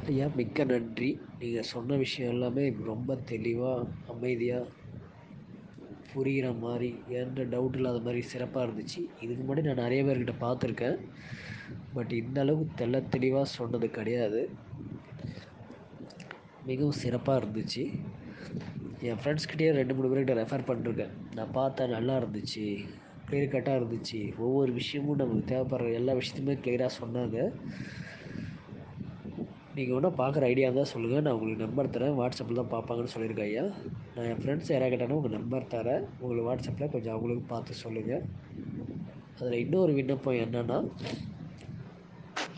ஐயா மிக்க நன்றி நீங்கள் சொன்ன விஷயம் எல்லாமே ரொம்ப தெளிவாக அமைதியாக புரிகிற மாதிரி எந்த டவுட் இல்லாத மாதிரி சிறப்பாக இருந்துச்சு இதுக்கு முன்னாடி நான் நிறைய பேர்கிட்ட பார்த்துருக்கேன் பட் இந்த அளவுக்கு தெள்ள தெளிவாக சொன்னது கிடையாது மிகவும் சிறப்பாக இருந்துச்சு என் ஃப்ரெண்ட்ஸ்கிட்டயே ரெண்டு மூணு பேர்கிட்ட ரெஃபர் பண்ணிருக்கேன் நான் பார்த்தேன் நல்லா இருந்துச்சு கிளியர் கட்டாக இருந்துச்சு ஒவ்வொரு விஷயமும் நமக்கு தேவைப்படுற எல்லா விஷயத்தையுமே கிளியராக சொன்னாங்க நீங்கள் ஒன்றும் பார்க்குற ஐடியா இருந்தால் சொல்லுங்கள் நான் உங்களுக்கு நம்பர் தரேன் வாட்ஸ்அப்பில் தான் பார்ப்பாங்கன்னு சொல்லியிருக்கேன் ஐயா நான் என் ஃப்ரெண்ட்ஸ் யாராவது கேட்டாங்கன்னா உங்கள் நம்பர் தரேன் உங்களுக்கு வாட்ஸ்அப்பில் கொஞ்சம் அவங்களுக்கு பார்த்து சொல்லுங்கள் அதில் இன்னொரு விண்ணப்பம் என்னென்னா